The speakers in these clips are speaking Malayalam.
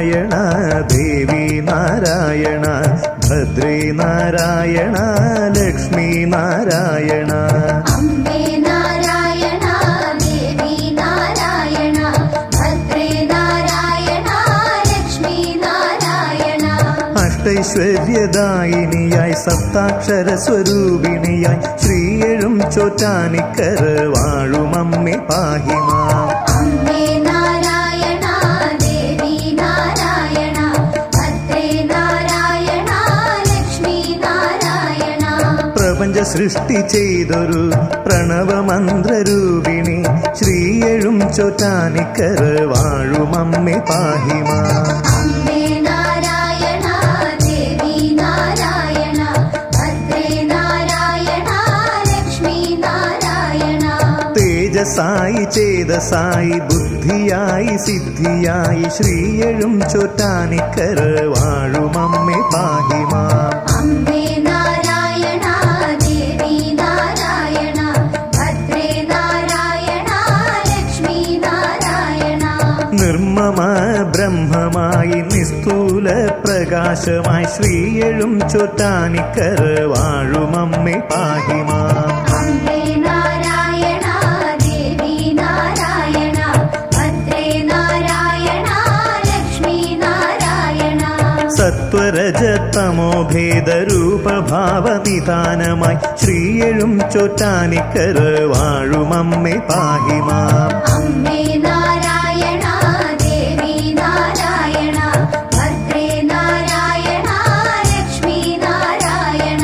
നാരായണ ദേവി നാരായണ ഭദ്രേ നാരായണ ലക്ഷ്മി നാരായണ അംബേ നാരായണ ദേവി നാരായണ ഭദ്രേ നാരായണ ലക്ഷ്മി നാരായണ അഷ്ടൈശ്വര്യദായിനിയായി സപ്താക്ഷര സ്വരൂപിണിയായി ശ്രീയഴും ചോറ്റാനിക്കര വാഴുമമ്മേ പാഹിമാ അംബേ നാരായണ ദേവി നാരായണ ഭദ്രേ നാരായണ ലക്ഷ്മി നാരായണ പ്രപഞ്ച സൃഷ്ടി ചെയ്തൊരു പ്രണവമന്ത്രരൂപിണി ശ്രീയഴും ചോറ്റാനിക്കര വാഴുമമ്മേ പാഹിമാ അംബേ നാരായണ ദേവി നാരായണ ഭദ്രേ നാരായണ ലക്ഷ്മി നാരായണ തേജസായി ചേതസായി ബുദ്ധിയായി സിദ്ധിയായി ശ്രീയഴും ചോറ്റാനിക്കര വാഴുമമ്മേ പാഹിമാ അംബേ നാരായണ ദേവി നാരായണ ഭദ്രേ നാരായണ ലക്ഷ്മി നാരായണ നിർമ്മമ ബ്രഹ്മമായി നിസ്തൂല പ്രകാശമായി ശ്രീയഴും ചോറ്റാനിക്കര വാഴുമമ്മേ പാഹിമാ അംബേ നാരായണ ദേവി നാരായണ ഭദ്രേ നാരായണ ലക്ഷ്മി നാരായണ സത്വരജതമോ ഭേദരൂപഭാവനിധാനമായി ശ്രീയഴും ചോറ്റാനിക്കര വാഴുമമ്മേ പാഹിമാ അംബേ നാരായണ ദേവി നാരായണ ഭദ്രേ നാരായണ ലക്ഷ്മി നാരായണ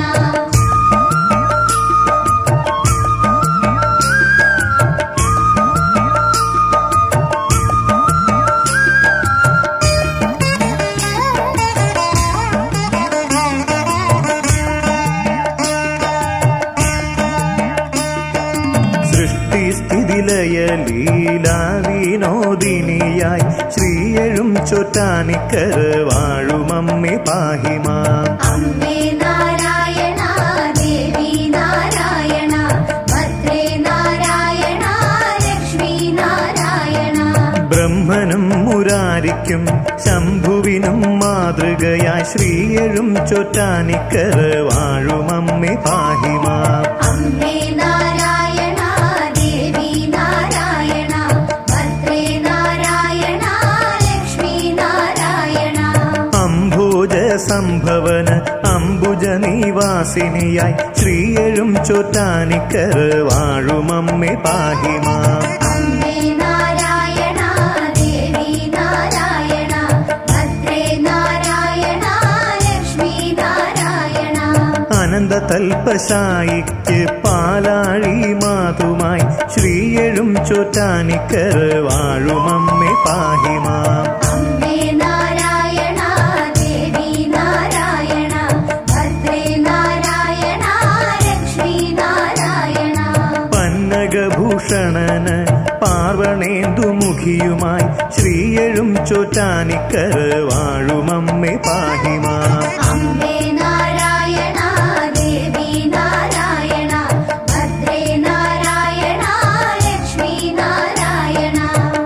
സൃഷ്ടിസ്ഥിതിലയ ലീലാവിനോദിനിയായി ശ്രീയഴും ചോറ്റാനിക്കര വാഴുമമ്മേ പാഹിമാ അംബേ നാരായണ ദേവി നാരായണ ഭദ്രേ നാരായണ ലക്ഷ്മി നാരായണ ബ്രഹ്മനും മുരാരിക്കും ശംഭുവിനും മാതൃകയായി ശ്രീയഴും ചോറ്റാനിക്കര വാഴുമമ്മേ പാഹിമാ അംബേ നാരായണ ദേവി നാരായണ ഭദ്രേ നാരായണ ലക്ഷ്മി നാരായണ അംബോജ സംഭവന അംബുജ നിവാസിനിയായി ശ്രീയഴും ചോറ്റാനിക്കര വാഴുമമ്മേ പാഹിമാ അംബേ നാരായണ ദേവി നാരായണ ഭദ്രേ നാരായണ ലക്ഷ്മി നാരായണ അനന്ത തൽപശായിക്ക് പാലാഴി മാതുമായി ശ്രീയഴും ചോറ്റാനിക്കര വാഴുമമ്മേ പാഹിമാ അംബേ നാരായണ ദേവി നാരായണ ഭദ്രേ നാരായണ ലക്ഷ്മി നാരായണ പന്നഗഭൂഷണന് പാർവണേന്ദുമുഖിയുമായി ശ്രീയഴും ചോറ്റാനിക്കര വാഴുമമ്മേ പാഹിമാ അംബേ നാരായണ ദേവി നാരായണ ഭദ്രേ നാരായണ ലക്ഷ്മി നാരായണ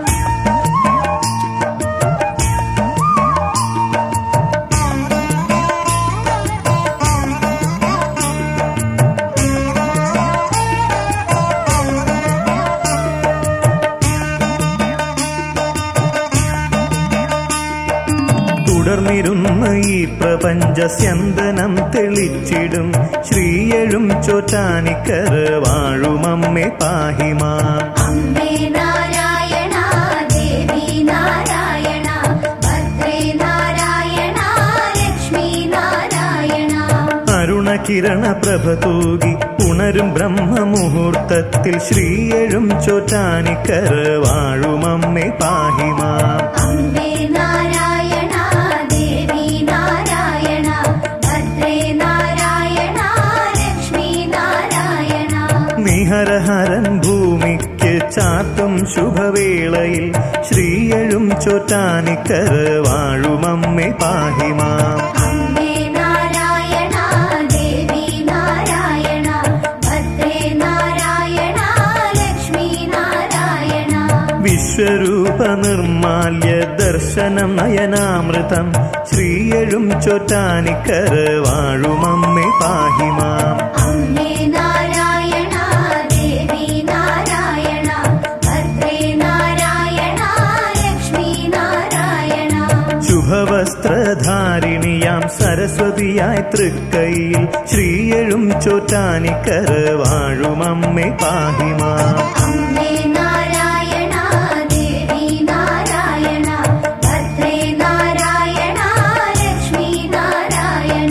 തുടർന്നിരുന്ന ഈ പ്രപഞ്ച സ്യന്തനം തെളിച്ചിടും ശ്രീയഴും ചോറ്റാനിക്കര വാഴുമമ്മേ പാഹിമാ അംബേ നാരായണ ദേവി നാരായണ ഭദ്രേ നാരായണ ലക്ഷ്മി നാരായണ അരുണകിരണ പ്രഭ തൂകി ഉണരും ബ്രഹ്മമുഹൂർത്തത്തിൽ ശ്രീയഴും ചോറ്റാനിക്കര വാഴുമമ്മേ പാഹിമാ അംബേ നാരായണ ദേവി നാരായണ ഭദ്രേ നാരായണ ലക്ഷ്മി നാരായണ നിഹരഹരൻ ഭൂമിക്ക് ചാത്തും ശുഭവേളയിൽ ശ്രീയഴും ചോറ്റാനിക്കര വാഴുമമ്മേ പാഹിമാ അംബേ നാരായണ ദേവി നാരായണ ഭദ്രേ നാരായണ ലക്ഷ്മി നാരായണ വിശ്വരൂപ നിർമാല്യ ദർശനം നയനാമൃതം ശ്രീയഴും ചൊറ്റാനിക്കര വാഴുമമ്മേ പാഹിമാം അമ്മേ നാരായണ ദേവി നാരായണ ഭദ്രേ നാരായണ ലക്ഷ്മി നാരായണ ശുഭവസ്ത്രധാരിണിയാം സരസ്വതിയായി തൃക്കൈയിൽ ശ്രീയഴും ചൊറ്റാനിക്കര വാഴുമമ്മേ പാഹിമാം അമ്മേ നാരായണ ദേവി നാരായണ ഭദ്രേ നാരായണ ലക്ഷ്മി നാരായണ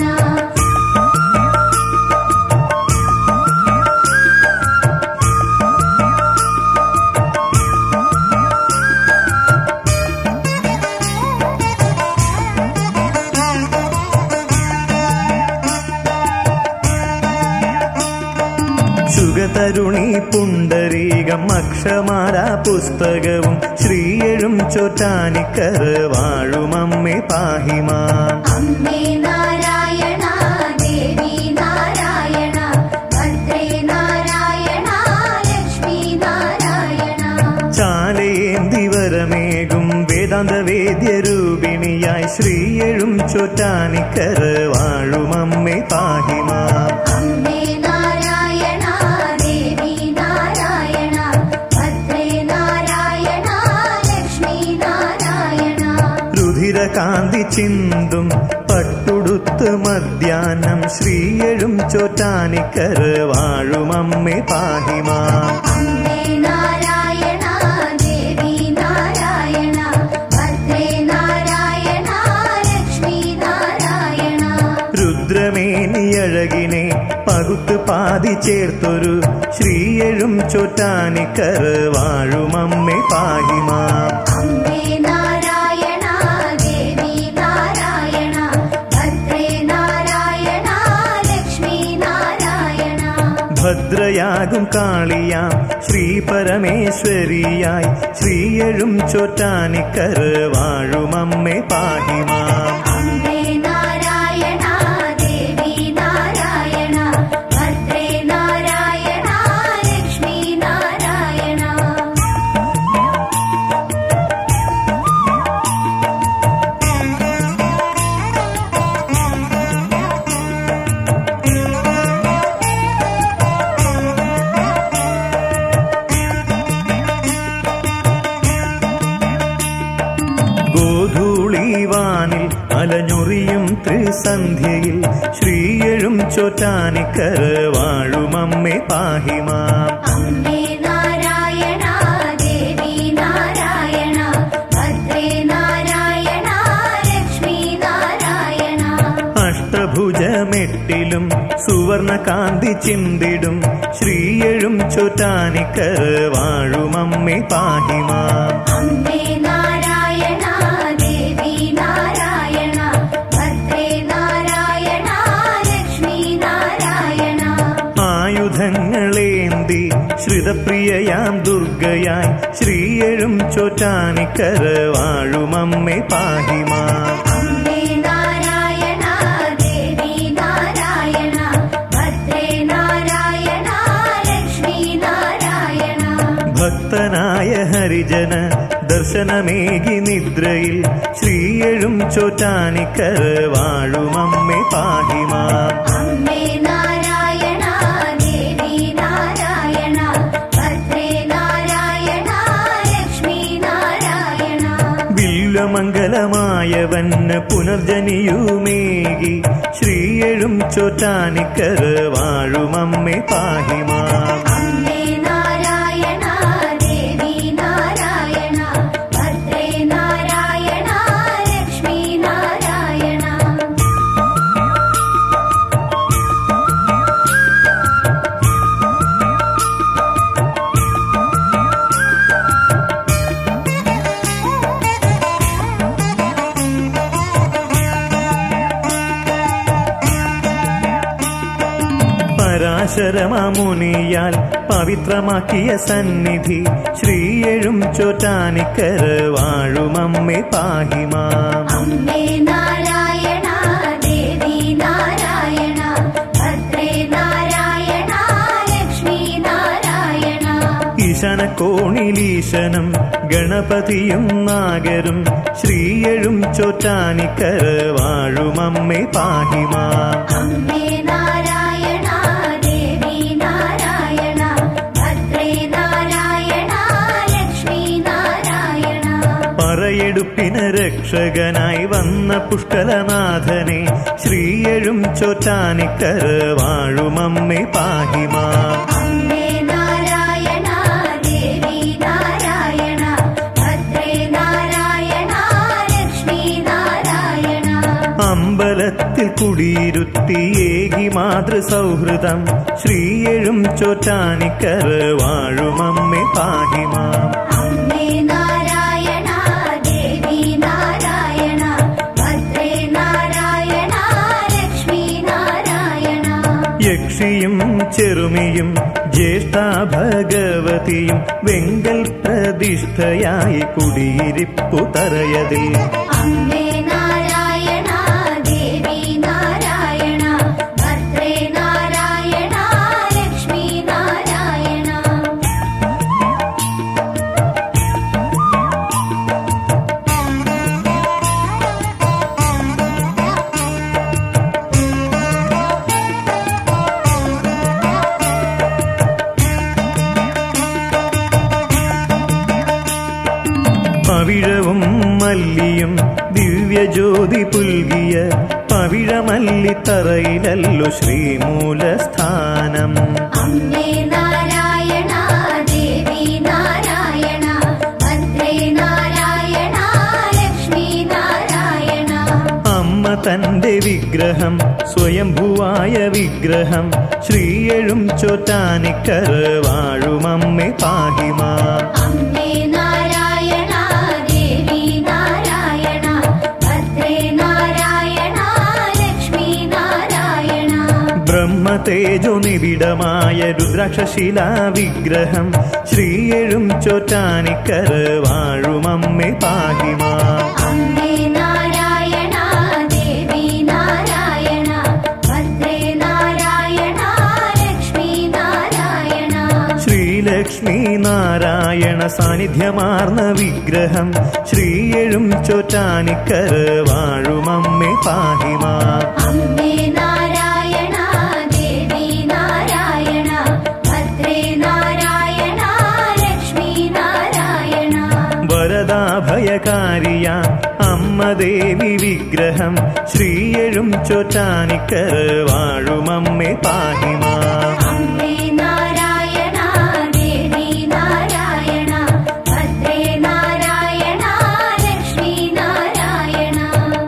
ശുഗതരുണി പുണ്ടരീകം അക്ഷമാല പുസ്തകവും ശ്രീയഴും ചൊറ്റാനിക്കര വാഴുമമ്മേ പാഹിമാം അമ്മേ നാരായണ ദേവി നാരായണ ഭദ്രേ നാരായണ ലക്ഷ്മി നാരായണ ചാലയേന്തി വരമേകും വേദാന്ത വേദ്യരൂപിണിയായി ശ്രീയഴും ചൊറ്റാനിക്കര വാഴുമമ്മേ പാഹിമാം അമ്മേ നാരായണ ദേവി നാരായണ ഭദ്രേ നാരായണ ലക്ഷ്മി നാരായണ രുധിരകാന്തി ചിന്തും പട്ടുടുത്ത് മധ്യാനം ശ്രീയഴും ചൊറ്റാനിക്കര വാഴുമമ്മേ പാഹിമാം അമ്മേ നാരായണ ദേവി നാരായണ ഭദ്രേ നാരായണ ലക്ഷ്മി നാരായണ രുദ്രമേനിയഴകിനെ പകുത്ത് പാതി ചേർത്തൊരു ശ്രീയഴും ചൊറ്റാനിക്കര വാഴുമമ്മേ പാഹിമാം അമ്മേ നാരായണ ദേവി നാരായണ ഭദ്രേ നാരായണ ലക്ഷ്മി നാരായണ ഭദ്രയാകും കാളിയാം ശ്രീ പരമേശ്വരിയായി ശ്രീയഴും ചൊറ്റാനിക്കര വാഴുമമ്മേ പാഹിമാം അമ്മേ നാരായണ ദേവി നാരായണ ഭദ്രേ നാരായണ ലക്ഷ്മി നാരായണ ഗോധൂളിവാനിൽ അലഞ്ഞൊറിയും ത്രിസന്ധ്യയിൽ ശ്രീയഴും ചൊറ്റാനിക്കര വാഴുമമ്മേ പാഹിമാം അമ്മേ നാരായണ ദേവി നാരായണ ഭദ്രേ നാരായണ ലക്ഷ്മി നാരായണ അഷ്ടഭുജമെട്ടിലും സുവർണകാന്തി ചിന്തിടും ശ്രീയഴും ചൊറ്റാനിക്കര വാഴുമമ്മേ പാഹിമാം അമ്മേ നാരായണ ദേവി നാരായണ ഭദ്രേ നാരായണ ലക്ഷ്മി നാരായണ ആയുധങ്ങളേന്തി ശ്രിതപ്രിയയാം ദുർഗയായി ശ്രീയഴും ചൊറ്റാനിക്കര വാഴുമമ്മേ പാഹിമാം അമ്മേ നാരായണ ദേവി നാരായണ ഭദ്രേ നാരായണ ലക്ഷ്മി നാരായണ ഭക്തനായ ഹരിജന ദർശനമേകി നിദ്രയിൽ ശ്രീയഴും ചൊറ്റാനിക്കര വാഴുമമ്മേ പാഹിമാം അമ്മേ നാരായണ ദേവി നാരായണ ഭദ്രേ നാരായണ ലക്ഷ്മി നാരായണ വില്വമംഗലമായവന് പുനർജനിയുമേകി ശ്രീയഴും ചൊറ്റാനിക്കര വാഴുമമ്മേ പാഹിമാം അമ്മേ നാരായണ ദേവി നാരായണ ഭദ്രേ നാരായണ ലക്ഷ്മി നാരായണ പരാശരമാമുനിയാൽ പവിത്രമാക്കിയ സന്നിധി ശ്രീയഴും ചൊറ്റാനിക്കര വാഴുമമ്മേ പാഹിമാം അമ്മേ നാരായണ ദേവി നാരായണ ഭദ്രേ നാരായണ ലക്ഷ്മി നാരായണ ഈശന കോണിലീശനും ഗണപതിയും നാഗരും ശ്രീയഴും ചോറ്റാനിക്കര വാഴുമമ്മേ പാഹിമാം അമ്മേ നാരായണ ദേവി നാരായണ ഭദ്രേ നാരായണ ലക്ഷ്മി നാരായണ പറയെടുപ്പിന് രക്ഷകനായി വന്ന പുഷ്കലനാഥനെ ശ്രീയഴും ചോറ്റാനിക്കര വാഴുമമ്മേ പാഹിമാം അമ്മേ നാരായണ ദേവി നാരായണ ഭദ്രേ നാരായണ ലക്ഷ്മി നാരായണ അമ്പലത്തിൽ കുടിയിരുത്തി ഏകി മാതൃസൗഹൃദം ശ്രീയഴും ചോറ്റാനിക്കര വാഴുമമ്മേ പാഹിമാം അമ്മേ നാരായണ ദേവി നാരായണ ഭദ്രേ നാരായണ ലക്ഷ്മി നാരായണ യക്ഷിയും ചെറുമിയും ജ്യേഷ്ഠ ഭഗവതിയും വെങ്കൽ പ്രതിഷ്ഠയായി കുടിയിരിപ്പു തറയതിൽ അമ്മേ നാരായണ ദേവി നാരായണ ഭദ്രേ നാരായണ ലക്ഷ്മി നാരായണ പവിഴവും മല്ലിയും ദിവ്യജ്യോതി പുൽകിയ പവിഴമല്ലിത്തറയിലല്ലോ ശ്രീമൂലസ്ഥാനം അമ്മേ നാരായണ ദേവി നാരായണ ഭദ്രേ നാരായണ ലക്ഷ്മി നാരായണ അമ്മ തന്റെ വിഗ്രഹം സ്വയംഭുവായ വിഗ്രഹം ശ്രീയഴും ചോറ്റാനിക്കര വാഴുമമ്മേ പാഹിമാ അമ്മേ നാരായണ ദേവി നാരായണ ഭദ്രേ നാരായണ ലക്ഷ്മി നാരായണ ബ്രഹ്മതേജോ നിബിഡമായ രുദ്രാക്ഷശിലാ വിഗ്രഹം ശ്രീയഴും ചോറ്റാനിക്കര വാഴുമമ്മേ പാഹിമാ അമ്മേ നാരായണ ദേവി നാരായണ ഭദ്രേ നാരായണ ലക്ഷ്മി നാരായണ ശ്രീലക്ഷ്മി നാരായണ സാന്നിധ്യമാർന്ന വിഗ്രഹം ശ്രീയഴും ചോറ്റാനിക്കര വാഴുമമ്മേ പാഹിമാ അമ്മേ നാരായണ ദേവി നാരായണ ഭദ്രേ നാരായണ ലക്ഷ്മി നാരായണ വരദാഭയകാരിയ അമ്മ ദേവി വിഗ്രഹം ശ്രീയഴും ചോറ്റാനിക്കര വാഴുമമ്മേ പാഹിമാ അമ്മേ നാരായണ ദേവി നാരായണ ഭദ്രേ നാരായണ ലക്ഷ്മി നാരായണ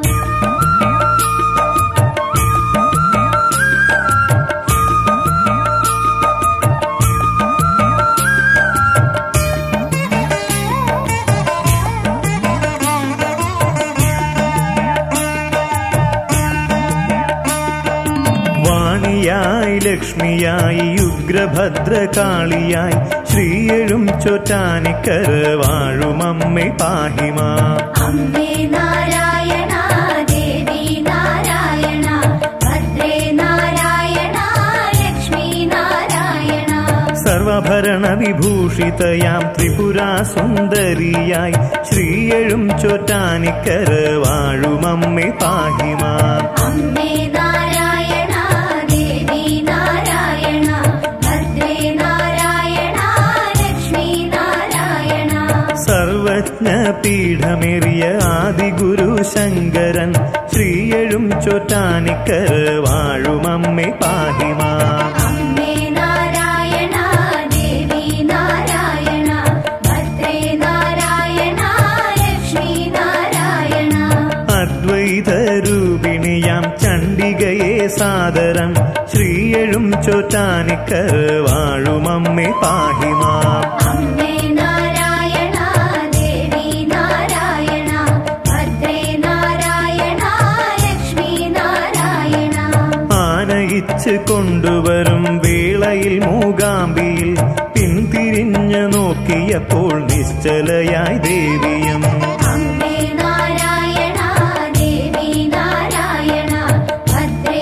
വാണിയായി ലക്ഷ്മിയായി ഉഗ്രഭദ്രകാളിയായി ശ്രീയഴും ചോറ്റാനിക്കര വാഴുമമ്മേ പാഹിമാ അമ്മേ നാരായണ ദേവി നാരായണ ഭദ്രേ നാരായണ ലക്ഷ്മി നാരായണ സർവഭരണ വിഭൂഷിതയാം ത്രിപുരാ സുന്ദരിയായി ശ്രീയഴും ചോറ്റാനിക്കര വാഴുമമ്മേ പാഹിമാ അമ്മേ നാരായണ ദേവി നാരായണ ഭദ്രേ നാരായണ ലക്ഷ്മി നാരായണ സർവജ്ഞ പീഠമേറിയ ആദിഗുരു ശങ്കരൻ ശ്രീയഴും ചോറ്റാനിക്കര വാഴുമമ്മേ പാഹിമാ അമ്മേ നാരായണ ദേവി നാരായണ ഭദ്രേ നാരായണ ലക്ഷ്മി നാരായണ അദ്വൈത രൂപിണിയാം ചണ്ഡികയെ സാദരം ശ്രീയഴും ചോറ്റാനിക്കര വാഴുമമ്മേ പാഹിമാ അമ്മേ നാരായണ ദേവി നാരായണ ഭദ്രേ നാരായണ ലക്ഷ്മി നാരായണ ആനയിച്ച് കൊണ്ടുവരും വേളയിൽ മൂകാംബിയിൽ പിന്തിരിഞ്ഞു നോക്കിയപ്പോൾ നിശ്ചലയായി ദേവിയും അമ്മേ നാരായണ ദേവി നാരായണ ഭദ്രേ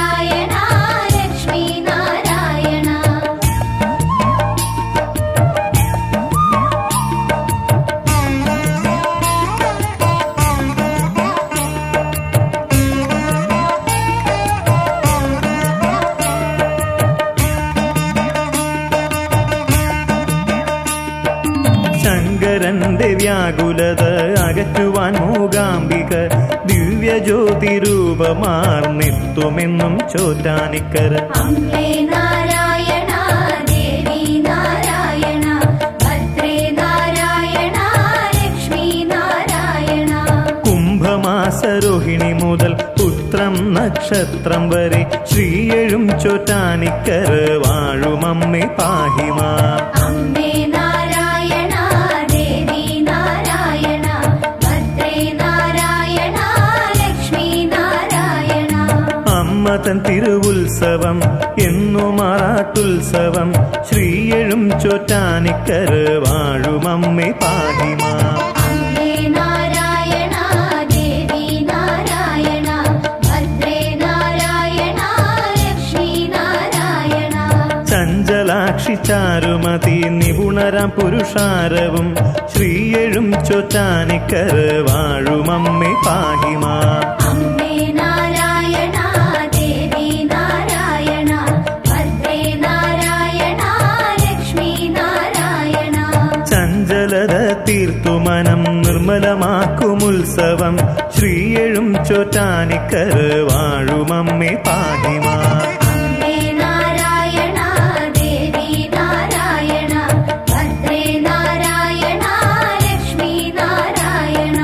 നാരായണ ലക്ഷ്മി നാരായണ ശങ്കരന്റെ വ്യാകുലത അകറ്റുവാൻ മൂകാംബിക ദിവ്യജ്യോതി രൂപമാർന്നെത്തുമെന്നും ചോറ്റാനിക്കര അംബേ നാരായണ ദേവി നാരായണ ഭദ്രേ നാരായണ ലക്ഷ്മി നാരായണ കുംഭമാസരോഹിണി മുതൽ ഉത്രം നക്ഷത്രം വരെ ശ്രീയഴും ചോറ്റാനിക്കര വാഴുമമ്മേ പാഹിമാ അംബേ നാരായണ ദേവി നാരായണ ഭദ്രേ നാരായണ ലക്ഷ്മി നാരായണ അമ്മ തൻ തിരുവുത്സവം എന്നു മാറാട്ടുത്സവം ശ്രീയഴും ചോറ്റാനിക്കര വാഴുമമ്മേ പാഹിമാ അംബേ നാരായണ ദേവി നാരായണ ഭദ്രേ നാരായണ ലക്ഷ്മി നാരായണ ചഞ്ചലാക്ഷി ചാരുമതി നിപുണരാം പുരുഷാരവും ശ്രീയഴും ചോറ്റാനിക്കര വാഴുമമ്മേ പാഹിമാ അംബേ നാരായണ ദേവി നാരായണ ഭദ്രേ നാരായണ ലക്ഷ്മി നാരായണ ചഞ്ചലത തീർത്തുമനം നിർമ്മലമാക്കുമുത്സവം ശ്രീയഴും ചോറ്റാനിക്കര വാഴുമമ്മേ പാഹിമാ അംബേ നാരായണ ദേവി നാരായണ ഭദ്രേ നാരായണ ലക്ഷ്മി നാരായണ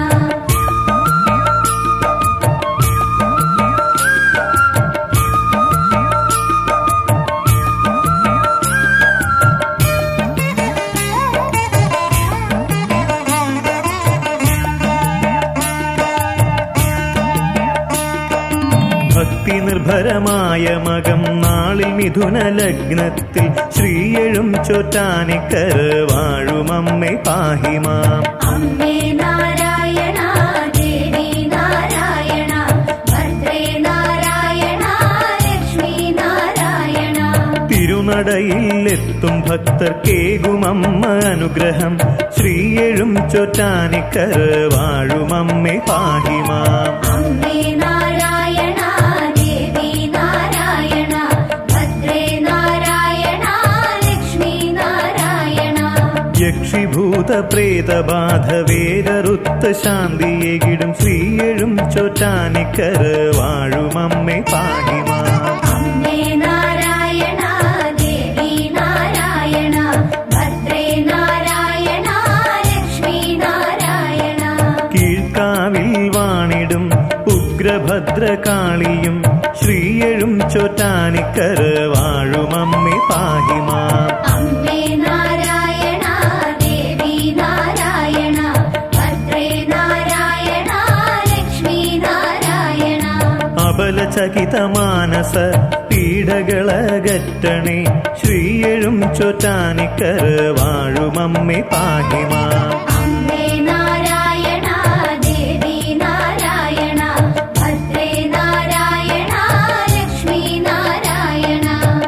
ഭക്തി നിർഭരമായ മകം നാളിൽ മിഥുന ലഗ്നത്തിൽ ശ്രീയഴും ചോറ്റാനിക്കര വാഴുമമ്മേ പാഹിമാം അംബേ നാരായണ ദേവി നാരായണ ഭദ്രേ നാരായണ ലക്ഷ്മി നാരായണ തിരുനടയിൽ എത്തും ഭക്തർക്കേകുമമ്മ അനുഗ്രഹം ശ്രീയഴും ചോറ്റാനിക്കര വാഴുമമ്മേ പാഹിമാം അംബേ നാരായണ ദേവി നാരായണ ഭദ്രേ നാരായണ ലക്ഷ്മി നാരായണ യക്ഷിഭൂത പ്രേതബാധ വേരറുത്ത ശാന്തിയെകിടും ശ്രീയഴും ചോറ്റാനിക്കര വാഴുമമ്മേ പാഹിമാം അംബേ നാരായണ ദേവി നാരായണ ഭദ്രേ നാരായണ ലക്ഷ്മി നാരായണ കീഴ്ക്കാവിൽ വാണിടും ഉഗ്രഭദ്രകാളിയും ശ്രീയഴും ചോറ്റാനിക്കര വാഴുമമ്മേ പാഹിമാം അംബേ നാരായണ ദേവി നാരായണ ഭദ്രേ നാരായണ ലക്ഷ്മി നാരായണ അബലചകിത മാനസ പീഡകളകറ്റണേ ശ്രീയഴും ചോറ്റാനിക്കര വാഴുമമ്മേ പാഹിമാം അംബേ നാരായണ ദേവി നാരായണ ഭദ്രേ നാരായണ ലക്ഷ്മി നാരായണ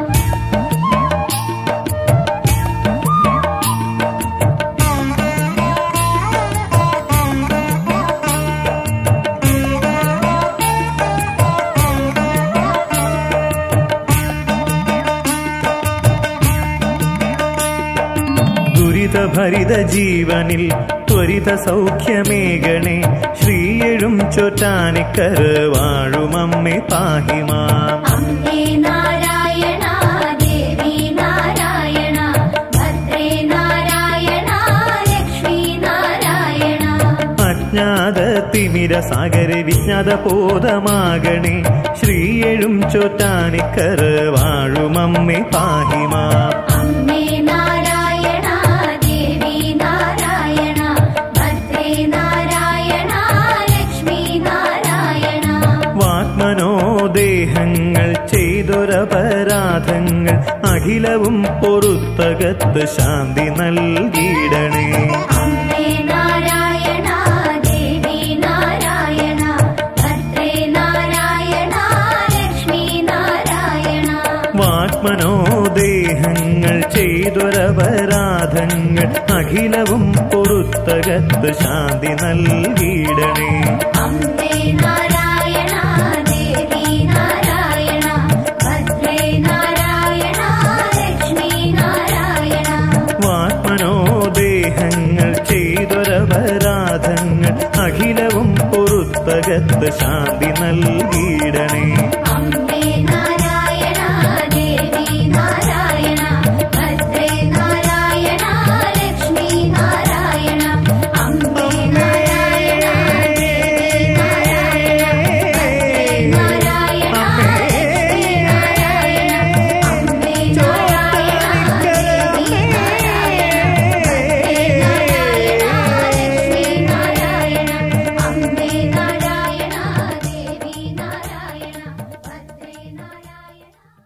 ദുരിതഭരിത ജീവനിൽ ത്വരിത സൗഖ്യമേകണേ ശ്രീയഴും ചോറ്റാനിക്കര വാഴുമമ്മേ പാഹിമാം അംബേ നാരായണ ദേവി നാരായണ ഭദ്രേ നാരായണ ലക്ഷ്മി നാരായണ അജ്ഞാത തിമിര സാഗര വിജ്ഞാത ബോധമാകണേ ശ്രീയഴും ചോറ്റാനിക്കര വാഴുമമ്മേ പാഹിമാം അംബേ നാരായണ ദേവി നാരായണ ഭദ്രേ നാരായണ ലക്ഷ്മി നാരായണ വാത്മനോദേഹങ്ങൾ ചെയ്തൊരപരാധങ്ങൾ അഖിലവും പൊറുത്തകത്ത് ശാന്തി നൽകിയിടണേ അംബേ നാരായണ ദേവി നാരായണ ഭദ്രേ നാരായണ ലക്ഷ്മി നാരായണ വാത്മനോദേഹങ്ങൾ ചെയ്തൊരപരാധങ്ങൾ അഖിലവും പൊറുത്തകത്ത് ശാന്തി നൽകിയിടണേ അംബേ നാരായണ ദേവി നാരായണ ഭദ്രേ നാരായണ ലക്ഷ്മി നാരായണ വാത്മനോദേഹങ്ങൾ ചെയ്തൊരപരാധങ്ങൾ പൊരുത്തകത്ത് ശാന്തി നൽകിയിടണേ അംബേ നാരായണ ദേവി നാരായണ ഭദ്രേ നാരായണ ലക്ഷ്മി നാരായണ അംബേ നാരായണ ദേവി നാരായണ ഭദ്രേ നാരായണ ലക്ഷ്മി നാരായണ അംബേ നാരായണ ദേവി നാരായണ ഭദ്രേ നാരായണ ലക്ഷ്മി നാരായണ അംബേ നാരായണ ദേവി നാരായണ ഭദ്രേ നാരായണ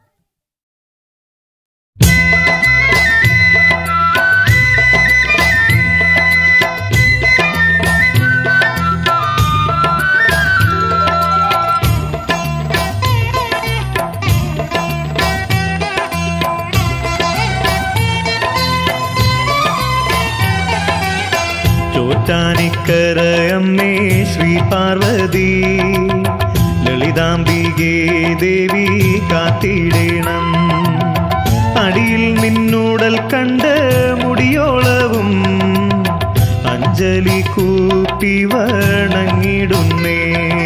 ചോറ്റാനിക്കരയമ്മേ ശ്രീ പാർവതി ലളിതാംബികേ ദേവി കാത്തിടേണം അടിയിൽ നിന്നൂടൽ കണ്ട് മുടിയോളവും അഞ്ജലി കൂപ്പി വണങ്ങിടുന്നേ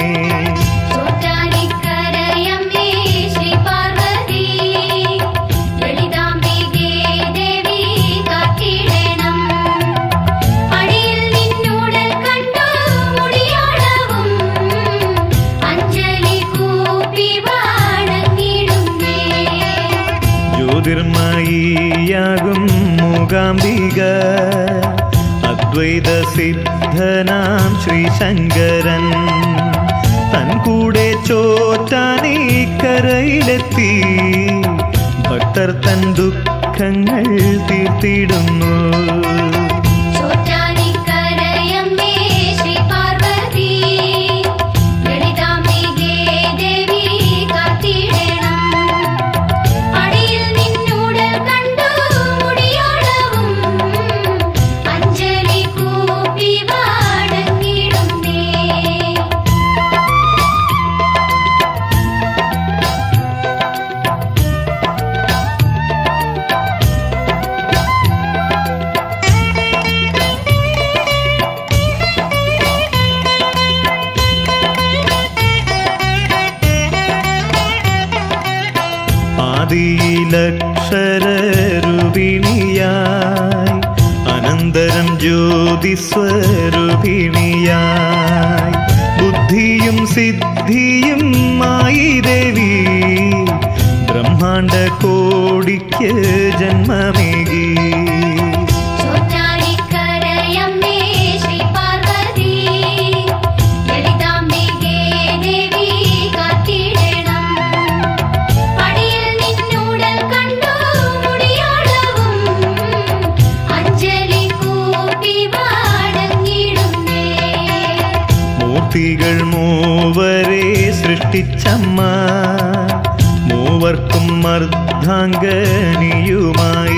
ചോറ്റാനിക്കരയമ്മേ ശ്രീ പാർവതി ലളിതാംബികേ ദേവി കാത്തിടണം അടിയിൽ നിന്നൂടൽ കണ്ടു മുടിയാളവും അഞ്ജലി കൂപ്പി വണങ്ങിടുന്നേ ജ്യോതിർമയിയാകും മൂകാംബിക അദ്വൈത സിദ്ധനാം ശ്രീശങ്കരൻ തൻ കൂടെ ചോറ്റാനീക്കരയിലെത്തി ഭക്തർ തൻ ദുഃഖങ്ങൾ തീർത്തിടുന്നു ചോറ്റാനിക്കരയമ്മേ ശ്രീ പാർവതി ലളിതാംബികേ ദേവി കാത്തിടണം അടിയിൽ നിന്നൂടൽ കണ്ടു മുടിയാളവും അഞ്ജലി കൂപ്പി വണങ്ങിടുന്നേ ആദിയിലക്ഷരൂപിണിയായി അനന്തരം ജ്യോതിസ്വരൂപിണിയായി ബുദ്ധിയും സിദ്ധിയും മായി ദേവി ബ്രഹ്മാണ്ട കോടിക്ക് ജന്മമേകി ചോറ്റാനിക്കരയമ്മേ ശ്രീ പാർവതി ലളിതാംബികേ ദേവി കാത്തിടണം അടിയിൽ നിന്നൂടൽ കണ്ടു മുടിയാളവും അഞ്ജലി കൂപ്പി വണങ്ങിടുന്നേ മൂർത്തികൾ മൂവരെ സൃഷ്ടിച്ചമ്മ മൂവർക്കും മർദ്ധാംഗനിയുമായി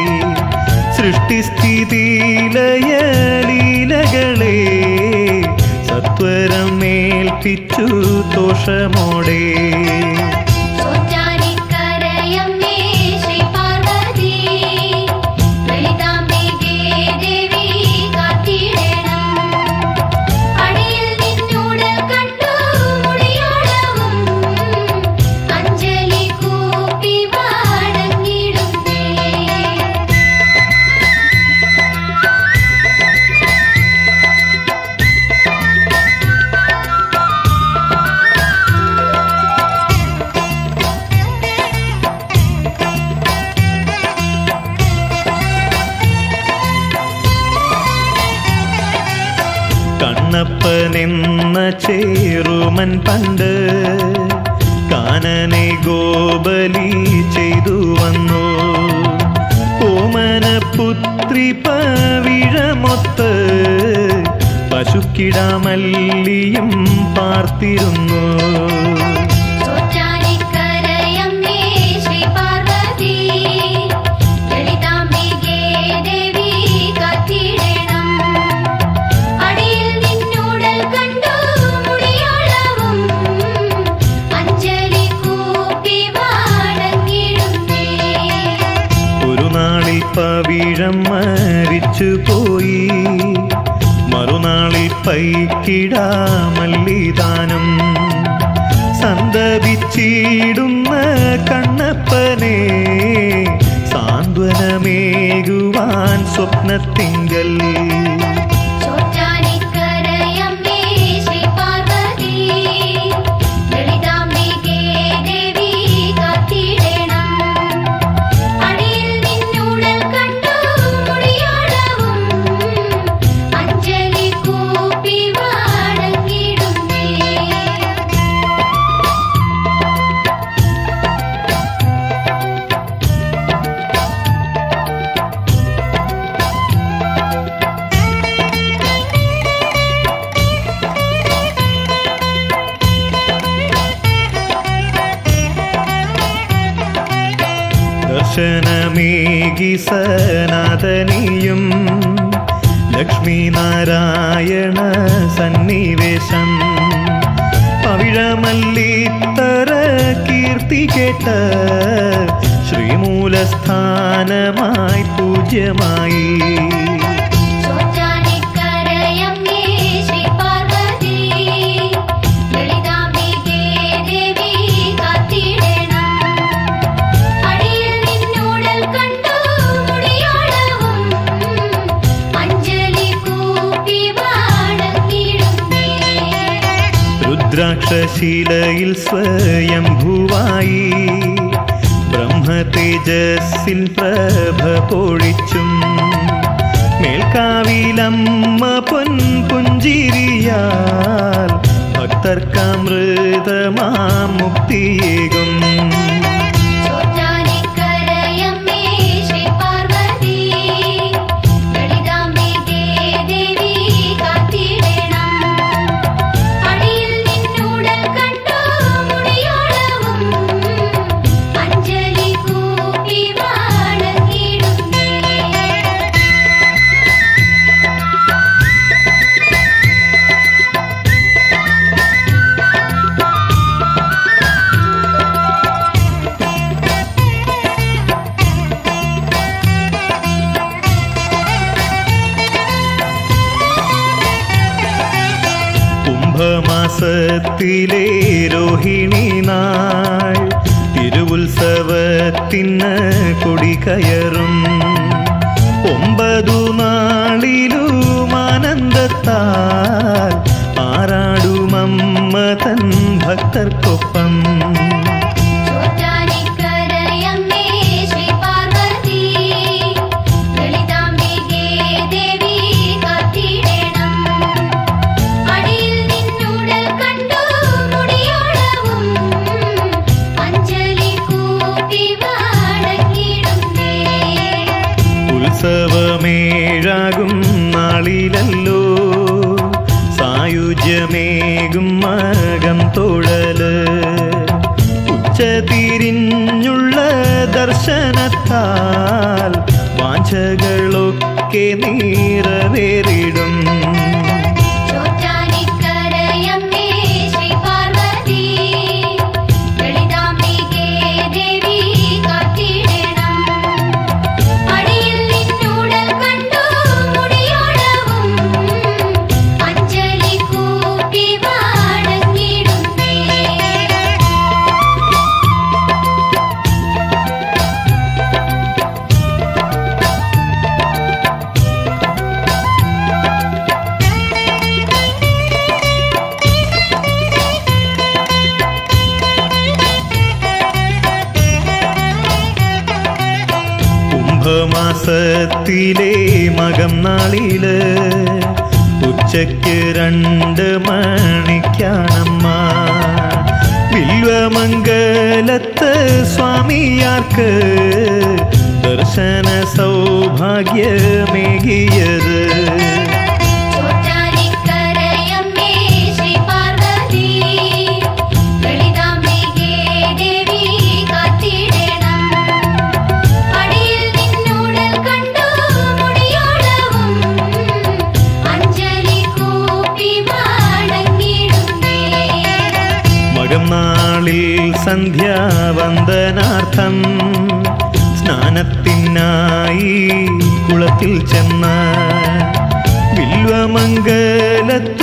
സൃഷ്ടിസ്ഥിതിലയലീലകളെ സത്വരം മേൽപ്പിച്ചു ദോഷമോടെ ചോറ്റാനിക്കരയമ്മേ ശ്രീ പാർവതി ലളിതാംബികേ ദേവി കാത്തിടണം അടിയിൽ നിന്നൂടൽ കണ്ടു മുടിയോളവും അഞ്ജലി കൂപ്പി വണങ്ങിടുന്നേ കണ്ണപ്പനെന്ന ചേറുമൻ പണ്ട് കാനനെ ഗോബലി ചെയ്തു വന്നു ഓമനപുത്രി പവിഴമൊത്ത് പശുക്കിടാമല്ലിയും പാർത്തിരുന്നു ചോറ്റാനിക്കരയമ്മേ ശ്രീ പാർവതി ലളിതാംബികേ ദേവി കാത്തിടണം അടിയിൽ നിന്നൂടൽ കണ്ടു മുടിയോളവും അഞ്ജലി കൂപ്പി വണങ്ങിടുന്നേ ഒരു നാളിൽ പവിഴം മരിച്ചു പോയി മറുനാളിൽ പൈക്കിടാമല്ലിദാനം സന്തപിച്ചിടുന്ന കണ്ണപ്പനെ സാന്ത്വനമേകുവാൻ സ്വപ്നത്തിങ്കൽ ചോറ്റാനിക്കരയമ്മേ ശ്രീ പാർവതി ലളിതാംബികേ ദേവി കാത്തിടണം അടിയിൽ നിന്നൂടൽ കണ്ടു മുടിയോളവും അഞ്ജലി കൂപ്പി വാടങ്ങിടുന്നേ ദർശനമേകി സനാതനിയും ലക്ഷ്മി നാരായണ സന്നിവേശം പവിഴമല്ലിത്തറ കീർത്തി കേട്ട ശ്രീമൂലസ്ഥാനമായി പൂജ്യമായി ചോറ്റാനിക്കരയമ്മേ ശ്രീ പാർവതി ലളിതാംബികേ ദേവി കാത്തിടണം അടിയിൽ നിന്നൂടൽ കണ്ടു മുടിയോളവും അഞ്ജലി കൂപ്പി വാടങ്ങിടുന്നേ രുദ്രാക്ഷശീലയിൽ സ്വയംഭുവായി ബ്രഹ്മതേജസ്സിൽ പ്രഭ പൊഴിച്ചും മേൽക്കാവിലമ്മ പൊൻപുഞ്ചിരിയാൽ ഭക്തർക്കമൃതമാം മുക്തിയേകും ചോറ്റാനിക്കരയമ്മേ ശ്രീ പാർവതി ലളിതാംബികേ ദേവി കാത്തിടണം അടിയിൽ നിന്നൂടൽ കണ്ടു മുടിയോളവും അഞ്ജലി കൂപ്പി വാടങ്ങിടുന്നേ കുംഭമാസത്തിലെ രോഹിണി നാൾ തിരുവുത്സവത്തിന് കൊടികയറും ഒമ്പതു നാളിലും ആനന്ദത്താൽ ആറാടുമമ്മ തൻ ഭക്തർക്കൊപ്പം ചോറ്റാനിക്കരയമ്മേ ശ്രീ പാർവതി ലളിതാംബികേ ദേവി കാത്തിടണം അടിയിൽ നിന്നൂടൽ കണ്ടു മുടിയോളവും അഞ്ജലി കൂപ്പി വാടങ്ങിടുന്നേ ഉത്സവമേഴാകും നാളിലല്ലോ സായുജ്യമേകും മകം തൊഴല് ഉച്ചതിരിഞ്ഞുള്ള ദർശനത്താൽ വാഞ്ചകളൊക്കെ നിറവേറിടും ചോറ്റാനിക്കരയമ്മേ ശ്രീ പാർവതി ലളിതാംബികേ ദേവി കാത്തിടണം അടിയിൽ നിന്നൂടൽ കണ്ടു മുടിയോളവും അഞ്ജലി കൂപ്പി വാടങ്ങിടുന്നേ കുംഭമാസത്തിലെ മകം നാളില് ഉച്ചയ്ക്ക് രണ്ട് മണിക്കാണമ്മ വില്വമംഗലത്ത് സ്വാമിയാർക്ക് ദർശന സൗഭാഗ്യമേകിയത് ചോറ്റാനിക്കരയമ്മേ ശ്രീ പാർവതി ലളിതാംബികേ ദേവി കാത്തിടണം അടിയിൽ നിന്നൂടൽ കണ്ടു മുടിയോളവും അഞ്ജലി കൂപ്പി വാടങ്ങിടുന്നേ മകം നാളിൽ സന്ധ്യാവന്ദനാർത്ഥം സ്നാനത്തിനായി കുളത്തിൽ ചെന്ന വില്വമംഗലത്ത്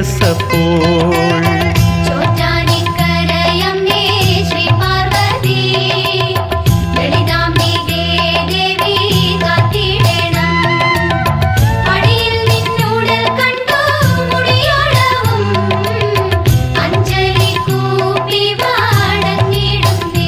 തേജസ്സപ്പോൾ ചോറ്റാനിക്കരയമ്മേ ശ്രീ പാർവതി ലളിതാംബികേ ദേവി കാത്തിടണം പടിയിൽ നിന്നൂടൽ കണ്ടു മുടിയോളവും അഞ്ജലി കൂപ്പി വാടങ്ങിടുന്നേ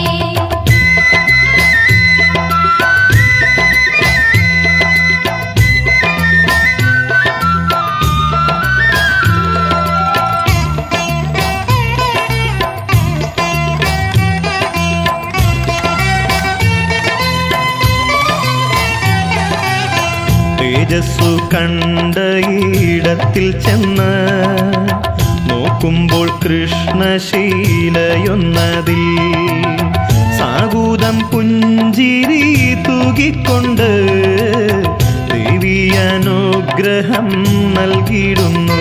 തേജസ്സു കണ്ട ഇടത്തിൽ ചെന്ന് നോക്കുമ്പോൾ കൃഷ്ണശീലയൊന്നതിൽ സാഗൂതം പുഞ്ചിരി തൂകിക്കൊണ്ട് ദേവി അനുഗ്രഹം നൽകിയിടുന്നു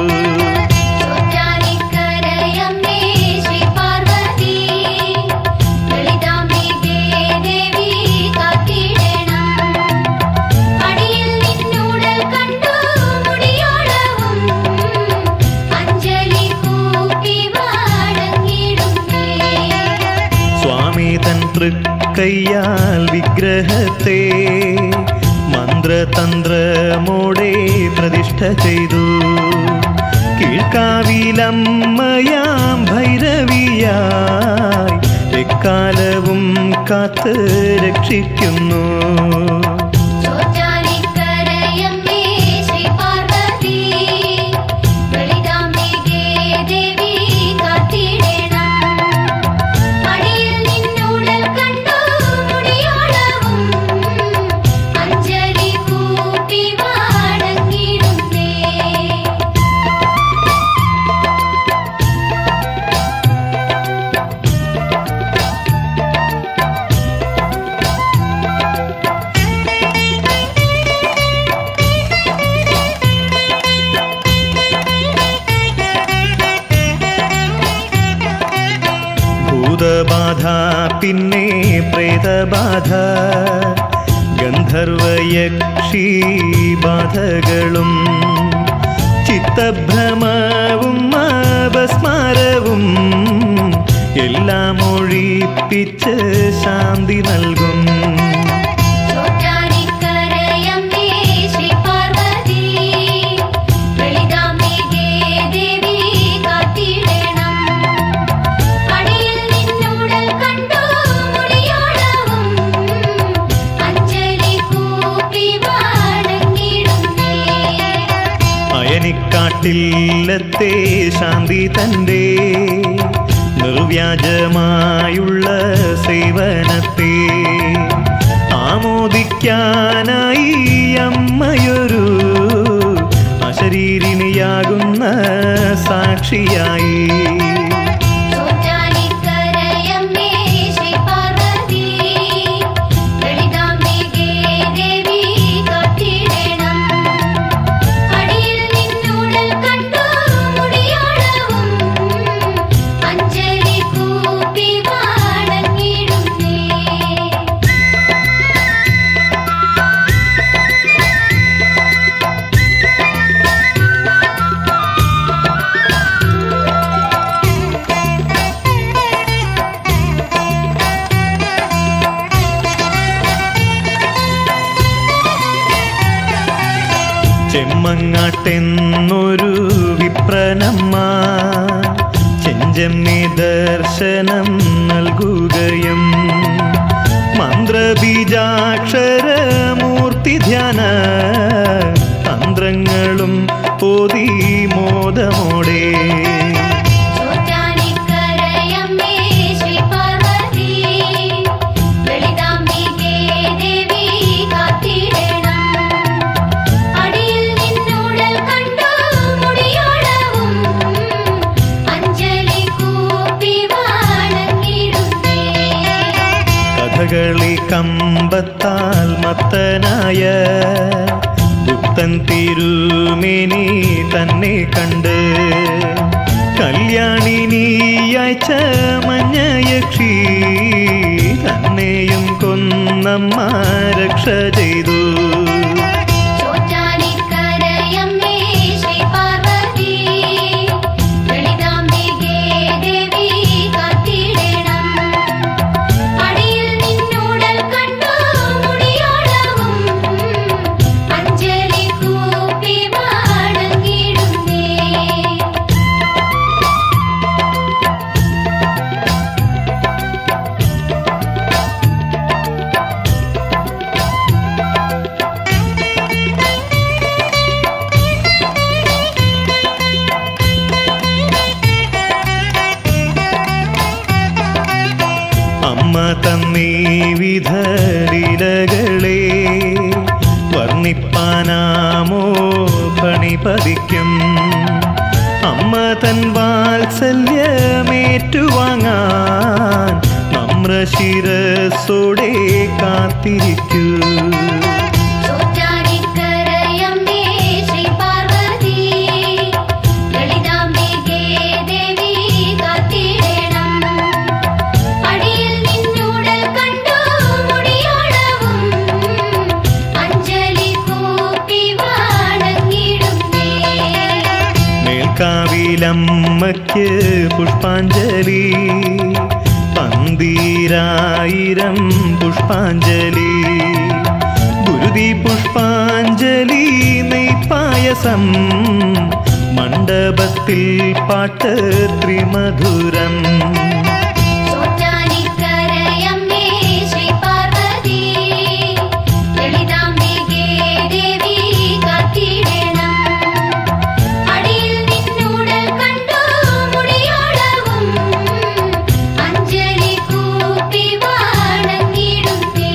ചോറ്റാനിക്കരയമ്മേ ശ്രീ പാർവതി ലളിതാംബികേ ദേവി കാത്തിടണം പടിയിൽ നിന്നൂടൽ കണ്ടു മുടിയോളവും അഞ്ജലി കൂപ്പി വാടങ്ങിടുന്നേ സ്വാമി തൻ തൃക്കയ്യാൽ വിഗ്രഹത്തെ മന്ത്രതന്ത്രമോടെ പ്രതിഷ്ഠ ചെയ്തു കീഴ്ക്കാവിലമ്മയാം ഭൈരവിയായി എക്കാലവും കാത്ത് രക്ഷിക്കുന്നു ചോറ്റാനിക്കരയമ്മേ ശ്രീ പാർവതി ലളിതാംബികേ ദേവി കാത്തിടണം പടിയിൽ നിന്നൂടൽ കണ്ടു മുടിയോളവും അഞ്ജലി കൂപ്പി വാടങ്ങിടുന്നേ ഭൂതബാധ പിന്നെ പ്രേതബാധ ഗന്ധർവയക്ഷി ബാധകളും ചിത്തഭ്രമവും അപസ്മാരവും എല്ലാം ഒഴിപ്പിച്ച് ശാന്തി നൽകും ചോറ്റാനിക്കരയമ്മേ ശ്രീ പാർവതി ലളിതാംബികേ ദേവി കാത്തിടണം പടിയിൽ നിന്നൂടൽ കണ്ടു മുടിയോളവും അഞ്ജലി കൂപ്പി വാടങ്ങിടുന്നേ അയനിക്കാട്ടില്ലത്തെ ശാന്തി തൻ്റെ നിർവ്യാജമായുള്ള സേവനത്തെ ആമോദിക്കാനായി അമ്മയൊരു അശരീരിണിയാകുന്ന സാക്ഷിയായി ചോറ്റാനിക്കരയമ്മേ ശ്രീ പാർവതി ലളിതാംബികേ ദേവി കാത്തിടണം പടിയിൽ നിന്നൂടൽ കണ്ടു മുടിയോളവും അഞ്ജലി കൂപ്പി വാടങ്ങിടുന്നേ ചെമ്മങ്ങാട്ടെന്നൊരു വിപ്രനമ്മ ചെഞ്ചമ്മി ദർശനം നൽകുകയും മന്ത്രബീജാക്ഷരമൂർത്തി ധ്യാന തന്ത്രങ്ങളും ഓതി മോദമോടെ ചോറ്റാനിക്കരയമ്മേ ശ്രീ പാർവതി ലളിതാംബികേ ദേവി കാത്തിടണം അടിയിൽ നിന്നൂടൽ കണ്ടു മുടിയോളവും അഞ്ജലി കൂപ്പി വാടങ്ങിടുന്നേ കഥകളി കമ്പത്താൽ മത്തനായ പുത്തൻ തിരുമേനി തന്നെ കണ്ട് കല്യാണിനിയാഴ്ച മഞ്ഞയക്ഷി തന്നെയും കൊന്നമ്മ രക്ഷ ചെയ്തു ചോറ്റാനിക്കരയമ്മേ ശ്രീ പാർവതി അമ്മ തന്നീ വിധലീലകളെ വർണ്ണിപ്പാനാമോ പണി പതിക്കും അമ്മ തൻ വാത്സല്യമേറ്റുവാങ്ങാൻ നമ്രശിരസോടെ കാത്തിരിക്കൂ ചോറ്റാനിക്കരയമ്മേ ശ്രീ പാർവതി ലളിതാംബികേ ദേവി കാത്തിടണം അടിയിൽ നിന്നൂടൽ കണ്ടു മുടിയോളവും അഞ്ജലി കൂപ്പി വണങ്ങിടുന്നേ മേൽക്കാവിലമ്മയ്ക്ക് പുഷ്പാഞ്ജലി പന്തീരായിരം പുഷ്പാഞ്ജലി ഗുരുതി പുഷ്പാഞ്ജലി നെയ്പായസം മണ്ഡപത്തിൽ പാട്ട് ത്രിമധുരം ചോറ്റാനിക്കരയമ്മേ ശ്രീ പാർവതി ലളിതാംബികേ ദേവി കാത്തിടണം അടിയിൽ നിന്നൂടൽ കണ്ടു മുടിയോളവും അഞ്ജലി കൂപ്പി വണങ്ങിടുന്നേ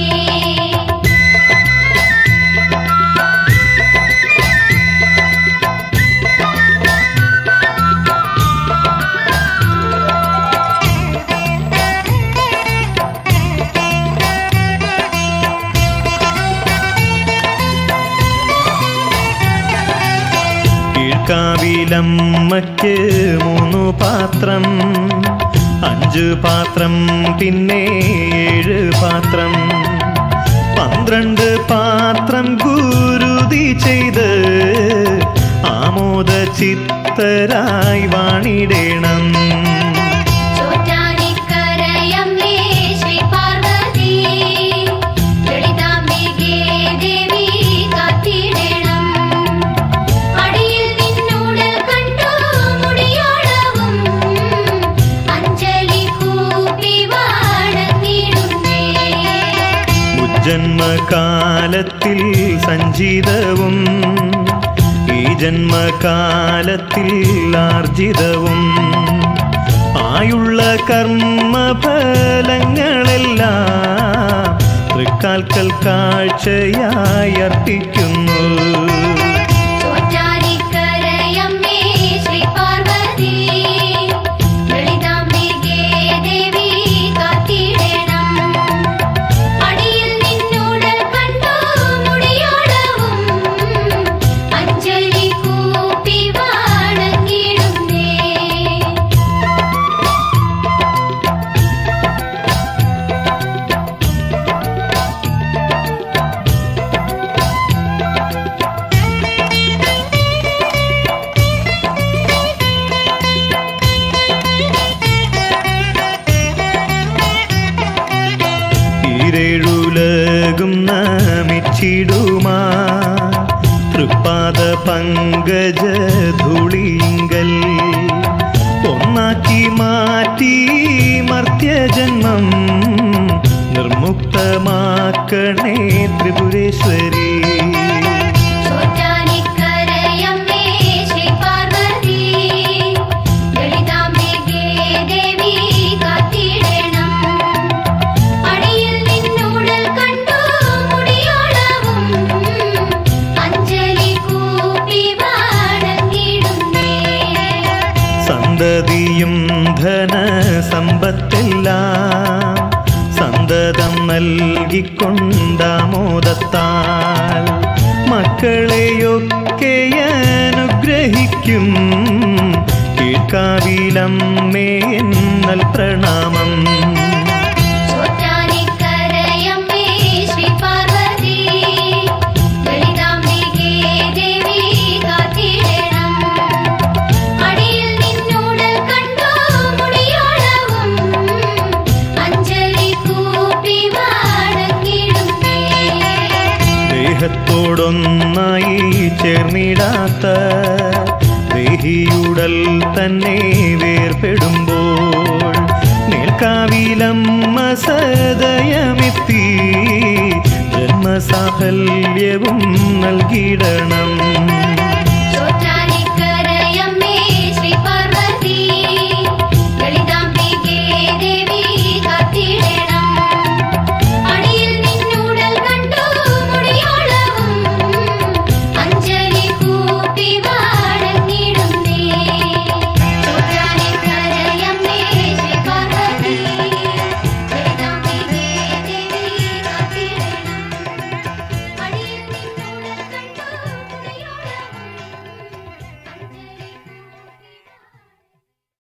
കീഴ്ക്കാവിലമ്മയ്ക്ക് മൂന്നു പാത്രം അഞ്ച് പാത്രം പിന്നെ ഏഴ് പാത്രം പന്ത്രണ്ട് പാത്രം ഗുരുതി ചെയ്ത് ആമോദ ചിത്തരായി വാണിടേണം ചോറ്റാനിക്കരയമ്മേ ശ്രീ പാർവതി ലളിതാംബികേ ദേവി കാത്തിടണം അടിയിൽ നിന്നൂടൽ കണ്ടു മുടിയോളവും അഞ്ജലി കൂപ്പി വണങ്ങിടുന്നേ മുജ്ജന്മകാലത്തിൽ സഞ്ചിതവും ഈ ജന്മകാലത്തിൽ ആർജിതവും ആയുള്ള കർമ്മഫലങ്ങളെല്ലാം തൃക്കാൽക്കൽ കാഴ്ചയായി അർപ്പിക്കുന്നു ചോറ്റാനിക്കരയമ്മേ ശ്രീ പാർവതി ലളിതാംബികേ ദേവി കാത്തിടണം അടിയിൽ നിന്നൂടൽ കണ്ടു മുടിയോളവും അഞ്ജലി കൂപ്പി വണങ്ങിടുന്നേ ഈരേഴുലകും നമിച്ചിടുമാ തൃപ്പാദ പങ്കജ ധുളിങ്കൽ ഒന്നാക്കി മാറ്റി മർത്യജന്മം നിർമുക്തമാക്കണേ ത്രിപുരേശ്വരി ചോറ്റാനിക്കരയമ്മേ ശ്രീ പാർവതി ലളിതാംബികേ ദേവി കാത്തിടണം അടിയിൽ നിന്നൂടൽ കണ്ടു മുടിയോളവും അഞ്ജലി കൂപ്പി വണങ്ങിടുന്നേ സന്തതിയും ധന സമ്പത്തെല്ലാം സന്തതം നൽകിക്കൊണ്ടാമോദത്താൽ മക്കളെയൊക്കെ അനുഗ്രഹിക്കും കീഴ്ക്കാവിലമ്മേ എന്നൽ പ്രണാമം ചോറ്റാനിക്കരയമ്മേ ശ്രീ പാർവതി ലളിതാംബികേ ദേവി കാത്തിടണം അടിയിൽ നിന്നൂടൽ കണ്ടു മുടിയോളവും അഞ്ജലി കൂപ്പി വണങ്ങിടുന്നേ ദേഹത്തോടൊന്നായി ചേർന്നിടാത്ത ദേഹിയുടൽ തന്നെ വേർപെടുമ്പോൾ മേൽക്കാവിലമ്മ സദയമെത്തി ജന്മസാഫല്യവും നൽകിടണം